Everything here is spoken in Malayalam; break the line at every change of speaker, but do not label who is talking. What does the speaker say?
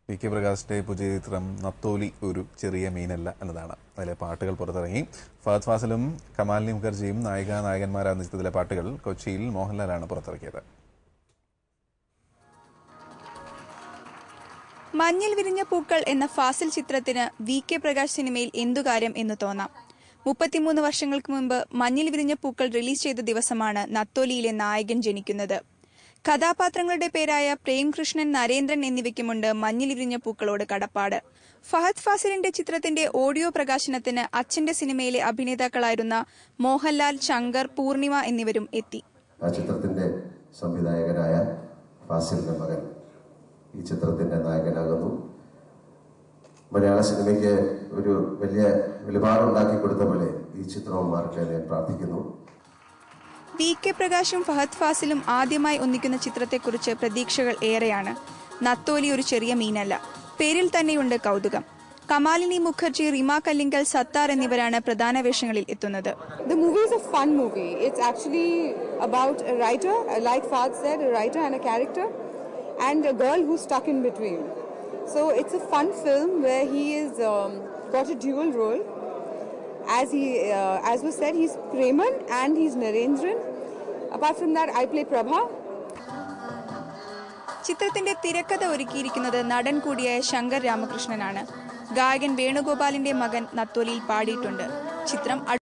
പി കെ പ്രകാശിന്റെ പുതിയ ചിത്രം നത്തോലി ഒരു ചെറിയ മീനല്ല എന്നതാണ് അതിലെ പാട്ടുകൾ പുറത്തിറങ്ങി ഫഹദ് ഫാസിലും കമാലിനി മുഖർജിയും നായിക നായകന്മാരാകുന്ന ചിത്രത്തിലെ പാട്ടുകൾ കൊച്ചിയിൽ മോഹൻലാലാണ് പുറത്തിറക്കിയത്
മഞ്ഞിൽ വിരിഞ്ഞ പൂക്കൾ എന്ന ഫാസിൽ ചിത്രത്തിന് വി കെ പ്രകാശ് സിനിമയിൽ എന്തു കാര്യം എന്ന് തോന്നാം മുപ്പത്തിമൂന്ന് വർഷങ്ങൾക്ക് മുമ്പ് മഞ്ഞിൽ വിരിഞ്ഞ പൂക്കൾ റിലീസ് ചെയ്ത ദിവസമാണ് നത്തോലിയിലെ നായകൻ ജനിക്കുന്നത് കഥാപാത്രങ്ങളുടെ പേരായ പ്രേംകൃഷ്ണൻ നരേന്ദ്രൻ എന്നിവയ്ക്കുമുണ്ട് മഞ്ഞിൽ വിരിഞ്ഞ പൂക്കളോട് കടപ്പാട് ഫഹദ് ഫാസിലിന്റെ ചിത്രത്തിന്റെ ഓഡിയോ പ്രകാശനത്തിന് അച്ഛന്റെ സിനിമയിലെ അഭിനേതാക്കളായിരുന്ന മോഹൻലാൽ ശങ്കർ പൂർണിമ എന്നിവരും എത്തി
ആ ചിത്രത്തിന്റെ സംവിധായകനായ ഫാസിലിന്റെ മകൻ ഈ ചിത്രത്തിന്റെ നായകനാകുന്നു മലയാള സിനിമയ്ക്ക് ഒരു വലിയ വെളിപാടുണ്ടാക്കി കൊടുത്ത പോലെ ഈ ചിത്രവും മാറട്ടെ എന്ന് ഞാൻ പ്രാർത്ഥിക്കുന്നു
വി കെ പ്രകാശും ഫഹദ് ഫാസിലും ആദ്യമായി ഒന്നിക്കുന്ന ചിത്രത്തെക്കുറിച്ച് പ്രതീക്ഷകൾ ഏറെയാണ് നത്തോലി ഒരു ചെറിയ മീനല്ല പേരിൽ തന്നെയുണ്ട് കൗതുകം കമാലിനി മുഖർജി റിമ കല്ലിങ്കൽ സത്താർ എന്നിവരാണ് പ്രധാന വേഷങ്ങളിൽ എത്തുന്നത്
The movie is a fun movie. It's actually about a writer, uh, like Fahd said, a writer and a character, and a girl who's stuck in between. So it's a fun film where he is um, got a dual role. As he, uh, as was said, he's Preman and he's Narendran. Apart from that, I play Prabha.
ചിത്രത്തിന്റെ തിരക്കഥ ഒരുക്കിയിരിക്കുന്നത് നടൻ കൂടിയായ ശങ്കർ രാമകൃഷ്ണനാണ് ഗായകൻ വേണുഗോപാലിന്റെ മകൻ നത്തോലിയിൽ പാടിയിട്ടുണ്ട് ചിത്രം